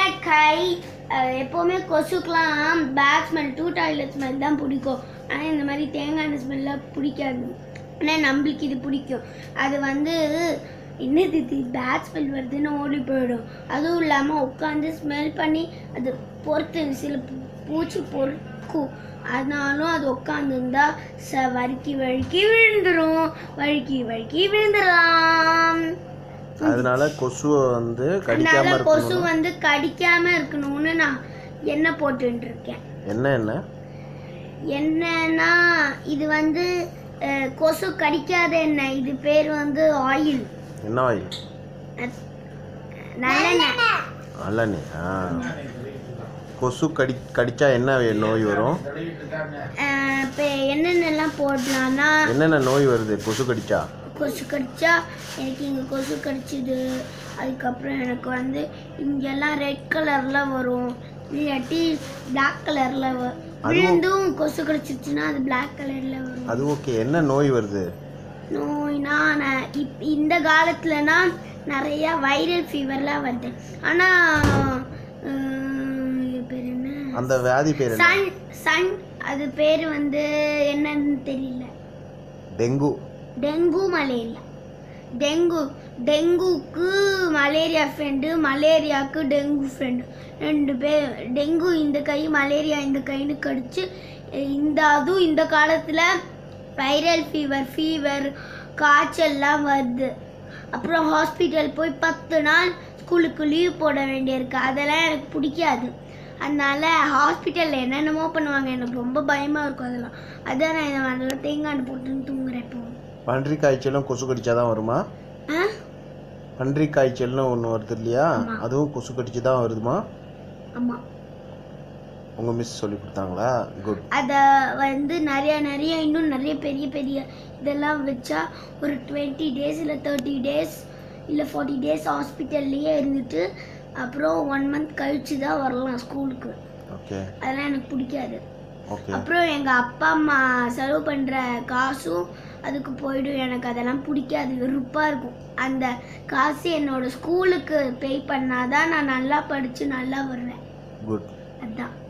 கை அஹ், எப்போவுமே கொசுக்கெலாம் பேக் ஸ்மெல் டூ டாய்லெட் ஸ்மெல் தான் பிடிக்கும் ஆனால் இந்த மாதிரி தேங்காய் எண்ணெய் ஸ்மெல்லாம் பிடிக்காது ஆனால் நம்மளுக்கு இது பிடிக்கும் அது வந்து என்னது இது பேட் ஸ்மெல் வருதுன்னு ஓடி போயிடும் அதுவும் இல்லாமல் உட்காந்து ஸ்மெல் பண்ணி அது பொறுத்து சில பூ- பூச்சி பொறுக்கும் அதனாலும் அது உட்காந்துருந்தா ச வழுக்கி வழுக்கி விழுந்துரும் வழுக்கி வழுக்கி விழுந்துடலாம் அதனால கொசுவை வந்து கடிக்காம அதனால கொசு இருக்கணும் வந்து கடிக்காம இருக்கணும்னு நான் எண்ணெய் போட்டுட்டு இருக்கேன் என்ன என்ன என்னன்னா இது வந்து அஹ், கொசு கடிக்காத எண்ணெய் இது பேர் வந்து ஆயில் என்ன ஆயில் நல்லெண்ணெய் நல்லெண்ணெய் ஆ கொசு கடி கடிச்சா என்ன வே- நோய் வரும் அஹ், இப்போ என்னென்னலாம் போடலாம்னா என்னென்ன நோய் வருது கொசு கடிச்சா கொசு கடிச்சா எனக்கு இங்கே கொசு கடிச்சிது அதுக்கப்புறம் எனக்கு வந்து இங்கெல்லாம் ரெட் கலரில் வரும் இல்லாட்டி பிளாக் கலரில் வரும் விழுந்தும் கொசு கடிச்சிச்சுன்னா அது பிளாக் கலரில் வரும் அது ஓகே என்ன நோய் வருது நோய்னா நான் இப் இந்த காலத்துலனா நிறைய வைரல் ஃபீவர்லாம் வருது ஆனால் பேர் என்ன அந்த வியாதி பேர் என்ன சன் சன் அது பேர் வந்து என்னன்னு தெரியல டெங்கு டெங்கு மலேரியா டெங்கு டெங்குக்கு மலேரியா ஃப்ரெண்டு மலேரியாவுக்கு டெங்கு ஃப்ரெண்டு ரெண்டு பேர் டெங்கு இந்த கை மலேரியா இந்த கைன்னு கடிச்சு இந்த அதுவும் இந்த காலத்தில் வைரல் ஃபீவர் ஃபீவர் காய்ச்சல்லாம் வருது அப்புறம் ஹாஸ்பிட்டல் போய் பத்து நாள் ஸ்கூலுக்கு லீவ் போட வேண்டியிருக்கு அதெல்லாம் எனக்கு பிடிக்காது அதனால ஹாஸ்பிட்டலில் என்னென்னமோ பண்ணுவாங்க எனக்கு ரொம்ப பயமாக இருக்கும் அதெல்லாம் அதான் நான் இதை நல்லா தேங்காய் எண்ணெய் போட்டுன்னு தூங்குறேன் இப்போ பன்றி காய்ச்சலும் கொசு கடிச்சா தான் வருமா ஆ பன்றி காய்ச்சல்னு ஒன்று வருது இல்லையா அதுவும் கொசு கடிச்சு தான் வருதுமா ஆமாம் உங்கள் மிஸ் சொல்லி கொடுத்தாங்களா குட் அதை வந்து நிறைய நிறைய இன்னும் நிறைய பெரிய பெரிய இதெல்லாம் வச்சா ஒரு டுவெண்ட்டி டேஸ் இல்லை தேர்ட்டி டேஸ் இல்லை ஃபார்ட்டி டேஸ் ஹாஸ்பிட்டல்லையே இருந்துட்டு அப்புறம் ஒன் மந்த் கழிச்சு தான் வரலாம் ஸ்கூலுக்கு ஓகே அதெல்லாம் எனக்கு பிடிக்காது ஓகே அப்புறம் எங்கள் அப்பா அம்மா செலவு பண்ணுற காசும் அதுக்கு போயிடும் எனக்கு அதெல்லாம் பிடிக்காது வெறுப்பாக இருக்கும் அந்த காசு என்னோட ஸ்கூலுக்கு பே பண்ணாதான் நான் நல்லா படித்து நல்லா வருவேன் குட் அதான்